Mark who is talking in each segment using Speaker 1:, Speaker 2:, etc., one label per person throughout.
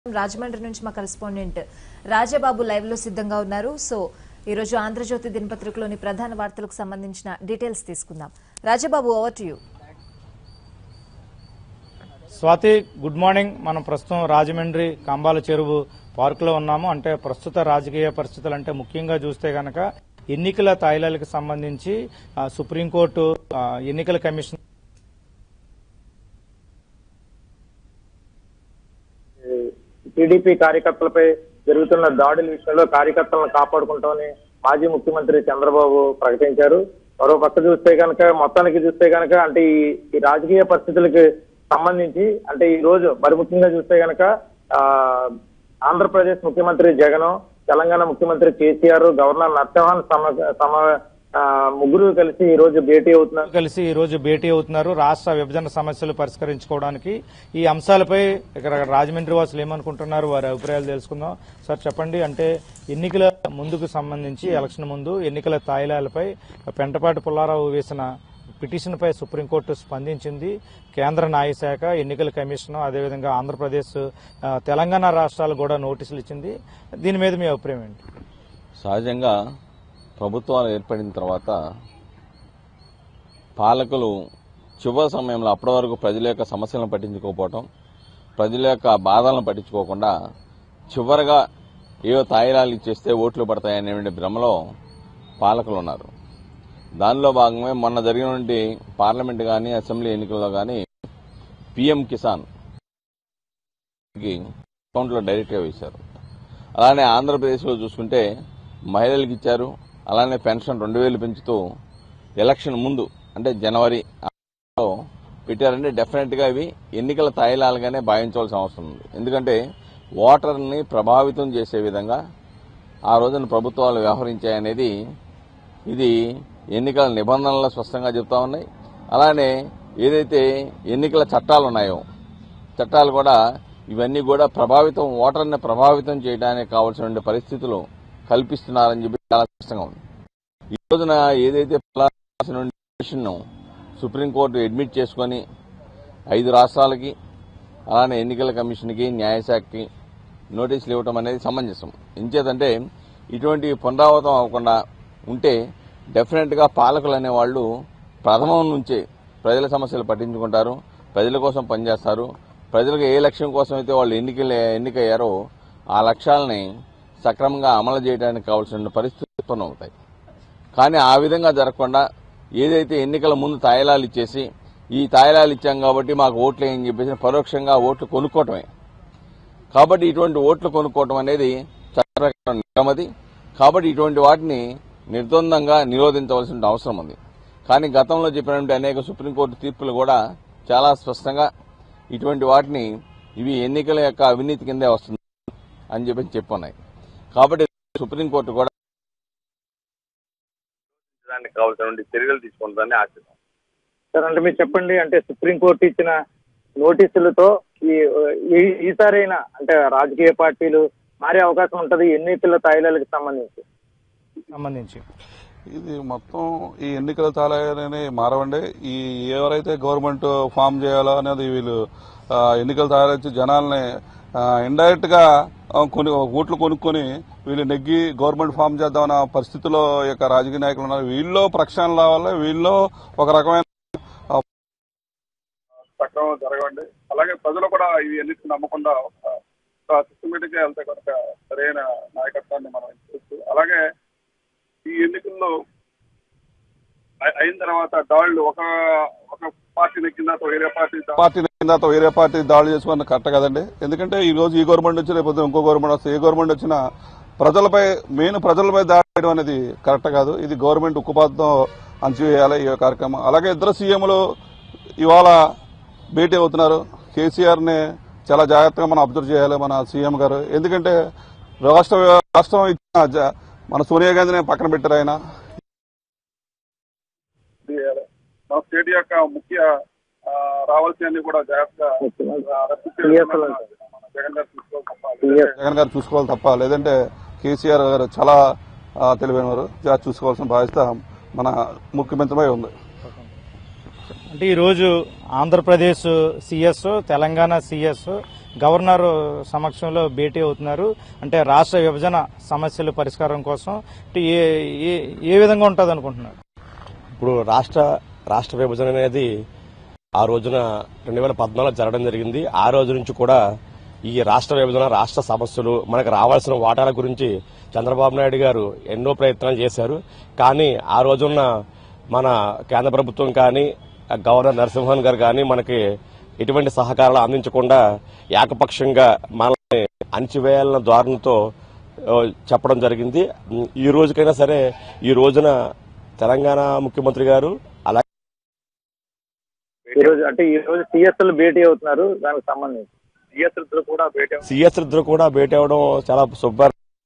Speaker 1: రాజమండ్రి నుంచి మా correspondent Rajababu live లో సిద్ధంగా ఉన్నారు సో ఈ రోజు ఆంధ్రజ్యోతి దినపత్రికలోని ప్రధాన వార్తలకు సంబంధించిన డీటెయిల్స్ తీసుకుందాం Rajababu over to you
Speaker 2: Swathi good morning మనం ప్రస్తుతం రాజమండ్రి కంబాల చెరువు పార్కులో ఉన్నాము అంటే ప్రస్తుత రాజకీయ పరిస్థితులు అంటే ముఖ్యంగా చూస్తే గనక ఎన్నికల తాయిలాలకు సంబంధించి ఆ, సుప్రీంకోర్టు ఆ, ఎన్నికల కమిషన్
Speaker 3: టీడీపీ కార్యకర్తలపై జరుగుతున్న దాడుల విషయంలో కార్యకర్తలను కాపాడుకుంటామని మాజీ ముఖ్యమంత్రి చంద్రబాబు ప్రకటించారు మరో పక్క చూస్తే కనుక మొత్తానికి చూస్తే కనుక అంటే ఈ ఈ రాజకీయ పరిస్థితులకి సంబంధించి అంటే ఈ రోజు మరి ముఖ్యంగా చూస్తే కనుక ఆ ఆంధ్రప్రదేశ్ ముఖ్యమంత్రి జగన్ తెలంగాణ ముఖ్యమంత్రి కేసీఆర్ గవర్నర్ నరసింహన్ సమ సమ ఆ, ముగ్గురు కలిసి ఈ రోజు భేటీ అవుతున్నారు
Speaker 2: కలిసి ఈ రోజు భేటీ అవుతున్నారు రాష్ట్ర విభజన సమస్యలు పరిష్కరించుకోవడానికి ఈ అంశాలపై ఇక్కడ రాజమండ్రి వాసులు ఏమనుకుంటున్నారు వారి అభిప్రాయాలు తెలుసుకుందాం సార్ చెప్పండి అంటే ఎన్నికల ముందుకు సంబంధించి ఎలక్షన్ ముందు ఎన్నికల తాయిలాలపై పెంటపాటి పుల్లారావు వేసిన పిటిషన్ పై సుప్రీంకోర్టు స్పందించింది కేంద్ర న్యాయశాఖ ఎన్నికల కమిషన్ అదేవిధంగా ఆంధ్రప్రదేశ్ ఆ, తెలంగాణ రాష్ట్రాలు కూడా నోటీసులు ఇచ్చింది దీని మీద మీ అభిప్రాయం ఏంటి
Speaker 4: సహజంగా ప్రభుత్వాలు ఏర్పడిన తర్వాత పాలకులు చివరి సమయంలో అప్పటి వరకు ప్రజల యొక్క సమస్యలను పట్టించుకోకపోవటం ప్రజల యొక్క బాధలను పట్టించుకోకుండా చివరగా ఏవో తాయిలాలు ఇచ్చేస్తే ఓట్లు పడతాయనే భ్రమలో పాలకులు ఉన్నారు దానిలో భాగమే మొన్న జరిగినటువంటి పార్లమెంట్ కానీ అసెంబ్లీ ఎన్నికల్లో కానీ పీఎం కిసాన్ కి అకౌంట్లో డైరెక్ట్గా వేశారు అలానే ఆంధ్రప్రదేశ్లో చూసుకుంటే మహిళలకు ఇచ్చారు అలానే పెన్షన్ రెండు వేలు పెంచుతూ ఎలక్షన్ ముందు అంటే జనవరి లో పెట్టారంటే డెఫినెట్గా ఇవి ఎన్నికల తాయిలాలుగానే భావించవలసిన అవసరం ఉంది ఎందుకంటే ఓటర్ని ప్రభావితం చేసే విధంగా ఆ రోజున ప్రభుత్వాలు వ్యవహరించాయనేది ఇది ఎన్నికల నిబంధనలు స్పష్టంగా చెప్తా ఉన్నాయి అలానే ఏదైతే ఎన్నికల చట్టాలు ఉన్నాయో చట్టాలు కూడా ఇవన్నీ కూడా ప్రభావితం ఓటర్ని ప్రభావితం చేయడానికి కావాల్సిన పరిస్థితులు కల్పిస్తున్నారని చెప్పి చాలా స్పష్టంగా ఉంది ఈ రోజున ఏదైతే రాసిన పిటిషన్ను సుప్రీంకోర్టు అడ్మిట్ చేసుకొని ఐదు రాష్ట్రాలకి అలానే ఎన్నికల కమిషన్కి న్యాయశాఖకి నోటీసులు ఇవ్వటం అనేది సమంజసం ఎంచేతంటే ఇటువంటి పునరావృతం అవ్వకుండా ఉంటే డెఫినెట్గా పాలకులు అనేవాళ్ళు ప్రథమం నుంచే ప్రజల సమస్యలు పట్టించుకుంటారు ప్రజల కోసం పనిచేస్తారు ప్రజలకు ఏ లక్ష్యం కోసం అయితే వాళ్ళు ఎన్నికలు ఎన్నికయ్యారో ఆ లక్ష్యాలని సక్రమంగా అమలు చేయడానికి కావాల్సిన పరిస్థితులు ఉత్పన్నమవుతాయి కానీ ఆ విధంగా జరగకుండా ఏదైతే ఎన్నికల ముందు తాయిలాలు ఇచ్చేసి ఈ తాయిలాలు ఇచ్చాం కాబట్టి మాకు ఓట్లు అని చెప్పేసి పరోక్షంగా ఓట్లు కొనుక్కోవటమే కాబట్టి ఇటువంటి ఓట్లు కొనుక్కోవటం అనేది చట్టప్రకారం నియమది కాబట్టి ఇటువంటి వాటిని నిర్ద్వందంగా నిరోధించవలసిన అవసరం ఉంది కానీ గతంలో చెప్పినటువంటి అనేక సుప్రీంకోర్టు తీర్పులు కూడా చాలా స్పష్టంగా ఇటువంటి వాటిని ఇవి ఎన్నికల యొక్క అవినీతి కిందే వస్తుంది అని చెప్పి చెప్పున్నాయి కాబట్టి సుప్రీంకోర్టు కూడా దానికి కావాల్సిన చర్యలు తీసుకుంటుందని ఆశిస్తాం
Speaker 3: సార్ అంటే మీరు చెప్పండి అంటే సుప్రీంకోర్టు ఇచ్చిన నోటీసులతో ఈ ఈ- ఈసారైనా అంటే రాజకీయ పార్టీలు మారే అవకాశం ఉంటది ఎన్నికల తాయిలాలకు సంబంధించి
Speaker 2: సంబంధించి
Speaker 5: ఇది మొత్తం ఈ ఎన్నికల తాళాలనే మారవండి ఈ ఎవరైతే గవర్నమెంట్ ఫామ్ చేయాలో అనేది వీళ్ళు ఆ, ఎన్నికల తాళాలు ఇచ్చి జనాల్ని ఇండైరెక్ట్ గా ఆ, కొన్ని ఓట్లు కొనుక్కొని వీళ్ళు నెగ్గి గవర్నమెంట్ ఫామ్ చేద్దామన్న పరిస్థితిలో ఈ యొక్క రాజకీయ నాయకులు ఉన్నారు వీళ్ళు ప్రక్షాళన రావాలి వీళ్ళు ఒక రకమైన
Speaker 6: సక్రమంగా జరగండి అలాగే ప్రజలు కూడా ఇవి ఎన్నికలు నమ్మకుండా ఒక సిస్టమేటిక్ గా వెళ్తే కనుక సరైన నాయకత్వాన్ని మనం చూస్తూ అలాగే ఈ ఎన్నికల్లో అయి- అయిన తర్వాత దాడులు ఒక ఒక పార్టీ నెక్కిన తర్వాత వేరే పార్టీ దా-
Speaker 5: పార్టీ కింద వేరే పార్టీ దాడులు చేసుకున్న కరెక్ట్ కదండి ఎందుకంటే ఈ రోజు ఈ గవర్నమెంట్ వచ్చి రేపు ఇంకో గవర్నమెంట్ వస్తే ఏ గవర్నమెంట్ వచ్చినా ప్రజలపై మెయిన్ ప్రజలపై దాడి చేయడం అనేది కరెక్ట్ కాదు ఇది గవర్నమెంట్ ఉక్కుపాతంతో అంచివేయాలి ఈ కార్యక్రమం అలాగే ఇద్దరు సీఎంలు ఇవాళ భేటీ అవుతున్నారు కేసీఆర్ ని చాలా జాగ్రత్తగా మనం అబ్జర్వ్ చేయాలి మన సీఎం గారు ఎందుకంటే రాష్ట్ర రాష్ట్రం ఇచ్చిన జ- మన సోనియా గాంధీని పక్కన పెట్టారు ఆయన
Speaker 6: చేయాలి. మన స్టేట్ యొక్క ముఖ్య ఆ, రావాల్సినవి కూడా జాగ్రత్తగా ఆ, రక్షించే విధంగా మన మన జగన్ గారు తీసుకోవాలి తప్ప
Speaker 5: జగన్ గారు చూసుకోవాలి తప్ప లేదంటే కేసీఆర్ గారు చాలా ఆ, తెలివైన వారు జా- చూసుకోవాల్సిన బాధ్యత మన ముఖ్యమంత్రిపై ఉంది
Speaker 2: అంటే ఈరోజు Andhra Pradesh CS Telangana CS governor సమక్షంలో భేటీ అవుతున్నారు అంటే రాష్ట్ర విభజన సమస్యల పరిష్కారం కోసం అంటే ఏ ఏ- ఏ విధంగా ఉంటుంది అనుకుంటున్నారు
Speaker 7: ఇప్పుడు రాష్ట్ర రాష్ట్ర విభజన అనేది ఆ రోజున రెండు వేల పద్నాలుగు జరగడం జరిగింది ఆ రోజు నుంచి కూడా ఈ రాష్ట్ర విభజన రాష్ట్ర సమస్యలు మనకు రావాల్సిన వాటాల గురించి చంద్రబాబు నాయుడు గారు ఎన్నో ప్రయత్నాలు చేశారు కానీ ఆ రోజున్న మన కేంద్ర ప్రభుత్వం కానీ గవర్నర్ నరసింహన్ గారు కానీ మనకి ఎటువంటి సహకారాలు అందించకుండా ఏకపక్షంగా మనల్ని అణిచివేయాలన్న ధోరణితో ఆ, చెప్పడం జరిగింది ఈ రోజుకైనా సరే ఈ రోజున తెలంగాణ ముఖ్యమంత్రి గారు అలాగే
Speaker 3: ఈ రోజు అంటే ఈ రోజు సిఎస్ఎల్ భేటీ అవుతున్నారు దానికి సంబంధించి
Speaker 6: సిఎస్ కూడా భేటీ అవ్వ-
Speaker 7: సిఎస్ ఇద్దరు కూడా భేటీ అవడం చాలా శుభ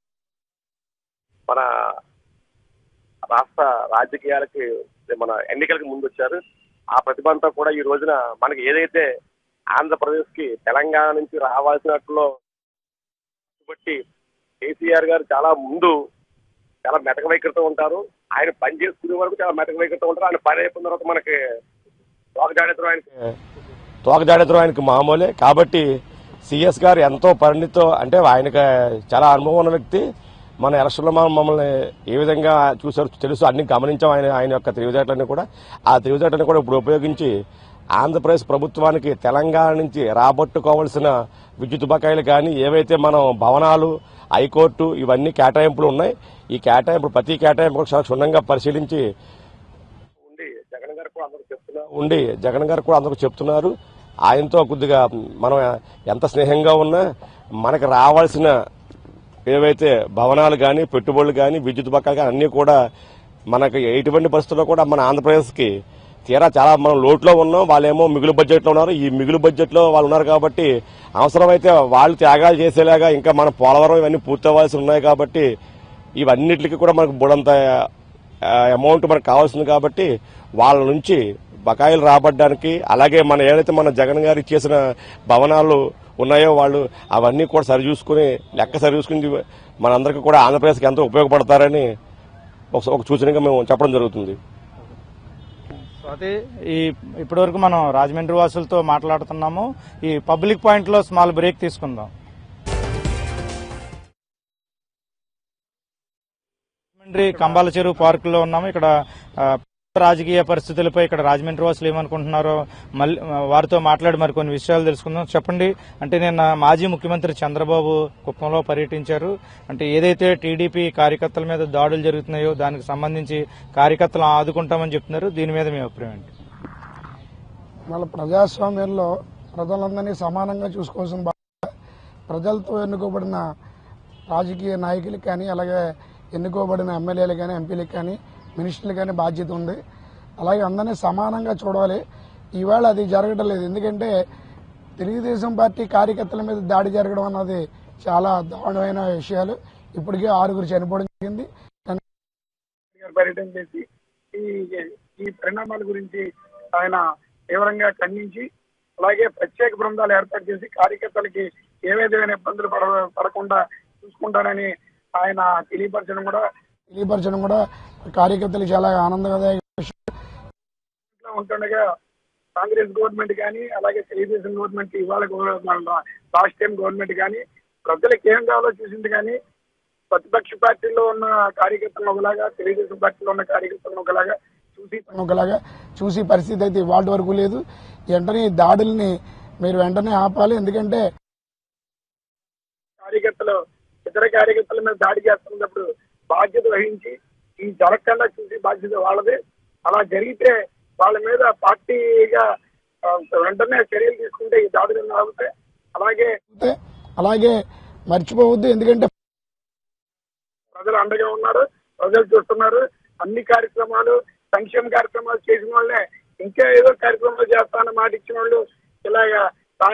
Speaker 8: మన రాష్ట్ర రాజకీయాలకి మన ఎన్నికలకు ముందు వచ్చారు ఆ ప్రతిభ అంతా కూడా ఈ రోజున మనకి ఏదైతే ఆంధ్రప్రదేశ్ కి తెలంగాణ నుంచి రావాల్సినట్లో బట్టి కేసీఆర్ గారు చాలా ముందు చాలా మెటక వైఖరితో ఉంటారు ఆయన పని చేసుకునే వరకు చాలా మెటక వైఖరితో ఉంటారు ఆయన పని అయిపోయిన తర్వాత మనకి వాగ్దాడితో ఆయనకి
Speaker 7: తోకజాడెత్తడం ఆయనకు మామూలే కాబట్టి సిఎస్ గారు ఎంతో పరిణితో అంటే ఆయనకి చాలా అనుభవం ఉన్న వ్యక్తి మన ఎలక్షన్లో మనం మమ్మల్ని ఏ విధంగా చూసారు తెలుసు అన్ని గమనించాం ఆయన ఆయన యొక్క తెలివితేటలన్నీ కూడా ఆ తెలివితేటలను కూడా ఇప్పుడు ఉపయోగించి ఆంధ్రప్రదేశ్ ప్రభుత్వానికి తెలంగాణ నుంచి రాబట్టుకోవాల్సిన విద్యుత్ బకాయిలు కానీ ఏవైతే మనం భవనాలు హైకోర్టు ఇవన్నీ కేటాయింపులు ఉన్నాయి ఈ కేటాయింపులు ప్రతి కేటాయింపు కూడా చాలా క్షుణ్ణంగా పరిశీలించి
Speaker 8: ఉండి జగన్ గారు కూడా అందరూ చెప్తున్నారు
Speaker 7: ఉండి జగన్ గారు కూడా అందరూ చెప్తున్నారు ఆయనతో కొద్దిగా మనం ఎంత స్నేహంగా ఉన్నా మనకు రావాల్సిన ఏవైతే భవనాలు కానీ పెట్టుబడులు కానీ విద్యుత్ బకాలు కానీ అన్నీ కూడా మనకు ఎటువంటి పరిస్థితుల్లో కూడా మన ఆంధ్రప్రదేశ్కి తీరా చాలా మనం లోట్లో ఉన్నాం వాళ్ళేమో మిగులు బడ్జెట్లో ఉన్నారు ఈ మిగులు బడ్జెట్లో వాళ్ళు ఉన్నారు కాబట్టి అవసరమైతే వాళ్ళు త్యాగాలు చేసేలాగా ఇంకా మన పోలవరం ఇవన్నీ పూర్తవ్వాల్సి ఉన్నాయి కాబట్టి ఇవన్నిటికి కూడా మనకు బుడంత అమౌంట్ మనకు కావాల్సింది కాబట్టి వాళ్ళ నుంచి బకాయిలు రాబడ్డానికి అలాగే మన ఏదైతే మన జగన్ గారు ఇచ్చేసిన భవనాలు ఉన్నాయో వాళ్ళు అవన్నీ కూడా సరిచూసుకుని లెక్క సరిచూసుకుని మనందరికీ కూడా ఆంధ్రప్రదేశ్కి ఎంతో ఉపయోగపడతారని ఒక ఒక సూచనగా మేము చెప్పడం జరుగుతుంది
Speaker 2: సో అదే ఈ ఇప్పటివరకు మనం రాజమండ్రి వాసులతో మాట్లాడుతున్నాము ఈ పబ్లిక్ పాయింట్ లో స్మాల్ బ్రేక్ తీసుకుందాం రాజమండ్రి కంబాల చెరువు పార్క్ లో ఉన్నాము ఇక్కడ ఆ, రాజకీయ పరిస్థితులపై ఇక్కడ రాజమండ్రి వాసులు ఏమనుకుంటున్నారో మళ్ళీ ఆ, వారితో మాట్లాడి మరి కొన్ని విషయాలు తెలుసుకుందాం చెప్పండి అంటే నిన్న మాజీ ముఖ్యమంత్రి చంద్రబాబు కుప్పంలో పర్యటించారు అంటే ఏదైతే టీడీపీ కార్యకర్తల మీద దాడులు జరుగుతున్నాయో దానికి సంబంధించి కార్యకర్తలు ఆదుకుంటామని చెప్తున్నారు దీని మీద మీ అభిప్రాయం ఏంటి
Speaker 9: వాళ్ళ ప్రజాస్వామ్యంలో ప్రజలందరినీ సమానంగా చూసుకోవాల్సిన బాధ్యత ప్రజలతో ఎన్నుకోబడిన రాజకీయ నాయకులకు కానీ అలాగే ఎన్నుకోబడిన ఎమ్మెల్యేలు కానీ ఎంపీలకు కానీ మినిస్టర్లు కానీ బాధ్యత ఉంది అలాగే అందరినీ సమానంగా చూడాలి ఈవేళ అది జరగడం లేదు ఎందుకంటే తెలుగుదేశం పార్టీ కార్యకర్తల మీద దాడి జరగడం అన్నది చాలా దారుణమైన విషయాలు ఇప్పటికే ఆరుగురు చనిపోవడం జరిగింది
Speaker 6: గారు పర్యటన చేసి ఈ ఈ పరిణామాల గురించి ఆయన తీవ్రంగా ఖండించి అలాగే ప్రత్యేక బృందాలు ఏర్పాటు చేసి కార్యకర్తలకి ఏ విధమైన ఇబ్బందులు పడ పడకుండా చూసుకుంటారని ఆయన తెలియపరచడం కూడా
Speaker 9: తెలియపరచడం కూడా కార్యకర్తలు చాలా ఆనందదాయక విషయం
Speaker 6: ఇంట్లో ఉంటుండగా కాంగ్రెస్ గవర్నమెంట్ కానీ అలాగే తెలుగుదేశం గవర్నమెంట్ ఇవాళ గవ- మన లాస్ట్ టైం గవర్నమెంట్ కానీ ప్రజలకు ఏం కావాలో చూసింది కానీ ప్రతిపక్ష పార్టీలో ఉన్న కార్యకర్తలను ఒకలాగా తెలుగుదేశం పార్టీలో ఉన్న కార్యకర్తలను ఒకలాగా చూసి
Speaker 9: ఒకలాగా చూసి పరిస్థితి అయితే ఇవాళ వరకు లేదు వెంటనే ఈ దాడుల్ని మీరు వెంటనే ఆపాలి ఎందుకంటే
Speaker 6: కార్యకర్తలు ఇతర కార్యకర్తల మీద దాడి చేస్తున్నప్పుడు బాధ్యత వహించి ఈ జరగకుండా చూసి బాధ్యత వాళ్ళదే అలా జరిగితే వాళ్ళ మీద పార్టీగా ఆ, వెంటనే చర్యలు తీసుకుంటే ఈ దాడులు ఆగుతాయి అలాగే
Speaker 9: అయితే అలాగే మర్చిపోవద్దు ఎందుకంటే
Speaker 6: ప్రజలు అండగా ఉన్నారు ప్రజలు చూస్తున్నారు అన్ని కార్యక్రమాలు సంక్షేమ కార్యక్రమాలు చేసిన వాళ్ళే ఇంకా ఏదో కార్యక్రమాలు చేస్తానని మాట ఇచ్చిన వాళ్ళు ఇలాగా తా-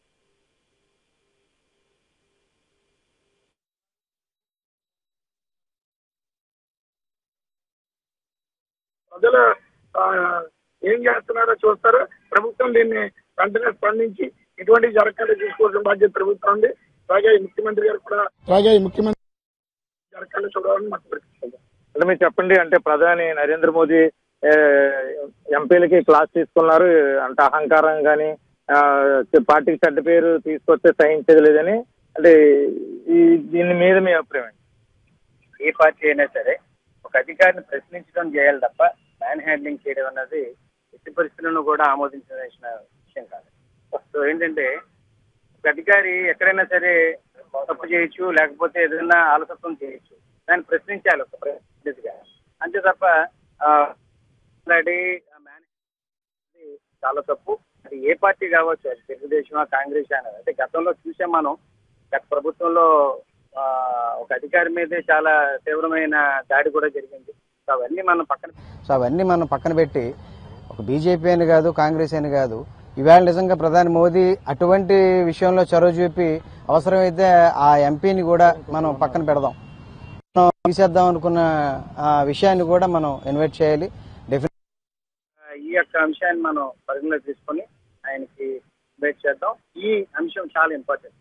Speaker 6: ప్రజలు ఆ, ఏం చేస్తున్నారో చూస్తారు ప్రభుత్వం దీన్ని వెంటనే స్పందించి ఇటువంటి జరగకుండా చూసుకోవాల్సిన బాధ్యత ప్రభుత్వం ఉంది అలాగే ఈ ముఖ్యమంత్రి గారు కూడా
Speaker 9: అలాగే ఈ ముఖ్యమంత్రి
Speaker 6: జరగకుండా చూడాలని మాకు ప్రకటిస్తుంది
Speaker 3: అంటే మీరు చెప్పండి అంటే ప్రధాని నరేంద్ర మోదీ ఏ, ఎంపీలకి క్లాస్ తీసుకున్నారు అంటే అహంకారం కానీ ఆ, పార్టీకి చెడ్డ పేరు తీసుకొస్తే సహించేది లేదని అంటే ఈ దీని మీద మీ అభిప్రాయం ఏంటి?
Speaker 10: ఏ పార్టీ అయినా సరే ఒక అధికారిని ప్రశ్నించడం చేయాలి తప్ప మ్యాన్ హ్యాండ్లింగ్ చేయడం అన్నది ఎట్టి పరిస్థితులను కూడా ఆమోదించాల్సిన విషయం కాదు సో ఏంటంటే ఒక అధికారి ఎక్కడైనా సరే తప్పు చేయొచ్చు లేకపోతే ఏదైనా ఆలసత్వం చేయొచ్చు దాన్ని ప్రశ్నించాలి ఒక ప్రతినిధిగా అంతే తప్ప ఆ, మాట్లాడి ఆ మ్యాన్ ఇది చాలా తప్పు అది ఏ పార్టీ కావచ్చు అది తెలుగుదేశమా కాంగ్రెస్ అనేది అంటే గతంలో చూసాం మనం గత ప్రభుత్వంలో ఆ, ఒక అధికారి మీదే చాలా తీవ్రమైన దాడి కూడా జరిగింది సో అవన్నీ మనం పక్కన
Speaker 11: సో అవన్నీ మనం పక్కన పెట్టి ఒక బీజేపీ అని కాదు కాంగ్రెస్ అని కాదు ఇవాళ నిజంగా ప్రధాని మోదీ అటువంటి విషయంలో చొరవ చూపి అవసరమైతే ఆ ఎంపీని కూడా మనం పక్కన పెడదాం మనం తీసేద్దాం అనుకున్న ఆ విషయాన్ని కూడా మనం ఇన్వైట్ చేయాలి డెఫినెట్
Speaker 10: ఈ యొక్క అంశాన్ని మనం పరిగణలో తీసుకొని ఆయనకి వెయిట్ చేద్దాం ఈ అంశం చాలా ఇంపార్టెంట్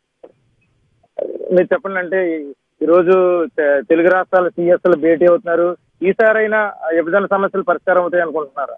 Speaker 3: మీరు చెప్పండి అంటే ఈ రోజు తె- తెలుగు రాష్ట్రాల సీఎస్లు భేటీ అవుతున్నారు ఈసారైనా ఆ విభజన సమస్యలు పరిష్కారం అవుతాయి అనుకుంటున్నారా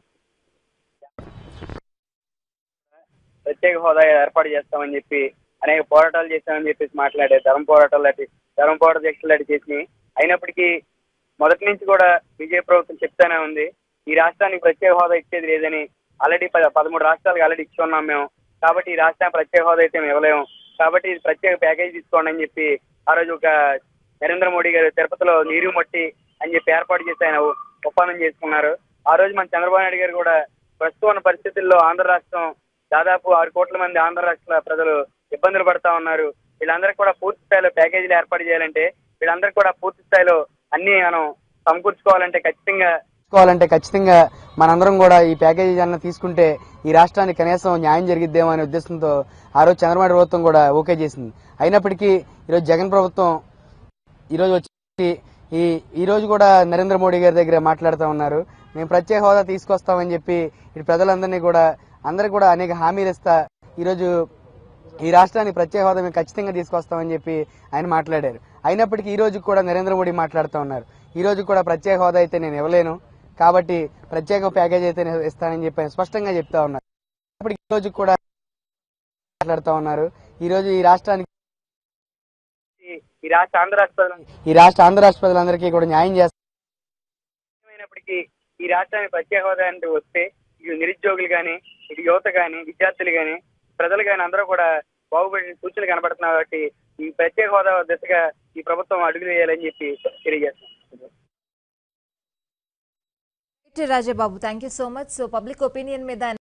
Speaker 10: ప్రత్యేక హోదా ఏర్పాటు చేస్తామని చెప్పి అనేక పోరాటాలు చేస్తామని చెప్పేసి మాట్లాడే ధర్మ పోరాటాలు లాంటి ధర్మ పోరాట దీక్షలు లాంటి చేసి అయినప్పటికీ మొదటి నుంచి కూడా బీజేపీ ప్రభుత్వం చెప్తానే ఉంది ఈ రాష్ట్రానికి ప్రత్యేక హోదా ఇచ్చేది లేదని ఆల్రెడీ పద పదమూడు రాష్ట్రాలకు ఆల్రెడీ ఇచ్చి ఉన్నాం మేము కాబట్టి ఈ రాష్ట్రానికి ప్రత్యేక హోదా అయితే మేము ఇవ్వలేము కాబట్టి ఇది ప్రత్యేక ప్యాకేజ్ తీసుకోండి అని చెప్పి ఆ రోజు ఒక నరేంద్ర మోడీ గారు తిరుపతిలో నీరు మట్టి అని చెప్పి ఏర్పాటు చేసి ఆయన ఒప్పందం చేసుకున్నారు ఆ రోజు మన చంద్రబాబు నాయుడు గారు కూడా ప్రస్తుతం ఉన్న పరిస్థితుల్లో ఆంధ్ర రాష్ట్రం దాదాపు ఆరు కోట్ల మంది ఆంధ్ర రాష్ట్ర ప్రజలు ఇబ్బందులు పడతా ఉన్నారు వీళ్ళందరికీ కూడా పూర్తి స్థాయిలో ప్యాకేజీలు ఏర్పాటు చేయాలంటే వీళ్ళందరికీ కూడా పూర్తి స్థాయిలో అన్ని మనం సమకూర్చుకోవాలంటే ఖచ్చితంగా
Speaker 11: తీసుకోవాలంటే ఖచ్చితంగా మనందరం కూడా ఈ ప్యాకేజీ అన్న తీసుకుంటే ఈ రాష్ట్రానికి కనీసం న్యాయం జరిగిద్దేమో అనే ఉద్దేశంతో ఆ రోజు చంద్రబాబు ప్రభుత్వం కూడా ఓకే చేసింది అయినప్పటికీ ఈరోజు జగన్ ప్రభుత్వం ఈరోజు వచ్చి ఈ ఈ రోజు కూడా నరేంద్ర మోడీ గారి దగ్గర మాట్లాడుతూ ఉన్నారు మేము ప్రత్యేక హోదా తీసుకొస్తామని చెప్పి ఇటు ప్రజలందరినీ కూడా అందరికి కూడా అనేక హామీలు ఇస్తా ఈరోజు ఈ రాష్ట్రానికి ప్రత్యేక హోదా మేము ఖచ్చితంగా తీసుకొస్తామని చెప్పి ఆయన మాట్లాడారు అయినప్పటికీ ఈ రోజు కూడా నరేంద్ర మోడీ మాట్లాడుతూ ఉన్నారు ఈ రోజు కూడా ప్రత్యేక హోదా అయితే నేను ఇవ్వలేను కాబట్టి ప్రత్యేక ప్యాకేజ్ అయితే నేను ఇస్తానని చెప్పి ఆయన స్పష్టంగా చెప్తా ఉన్నారు అయినప్పటికీ ఈ రోజు కూడా మాట్లాడుతూ ఉన్నారు ఈ రోజు ఈ రాష్ట్రానికి
Speaker 10: ఈ- ఈ రాష్ట్ర ఆంధ్ర రాష్ట్ర ప్రజలు
Speaker 11: ఈ రాష్ట్ర ఆంధ్ర రాష్ట్ర ప్రజలందరికీ కూడా న్యాయం చేస్తారు
Speaker 10: అయినప్పటికీ ఈ రాష్ట్రానికి ప్రత్యేక హోదా అంటూ వస్తే ఇటు నిరుద్యోగులు కానీ ఇటు యువత కానీ విద్యార్థులు కానీ ప్రజలు కానీ అందరూ కూడా బాగుపడిన సూచనలు కనబడుతున్నాయి కాబట్టి ఈ ప్రత్యేక హోదా దిశగా ఈ ప్రభుత్వం అడుగులు వేయాలని చెప్పి తెలియజేస్తున్నాం
Speaker 1: Rajababu thank you so much so public opinion మీద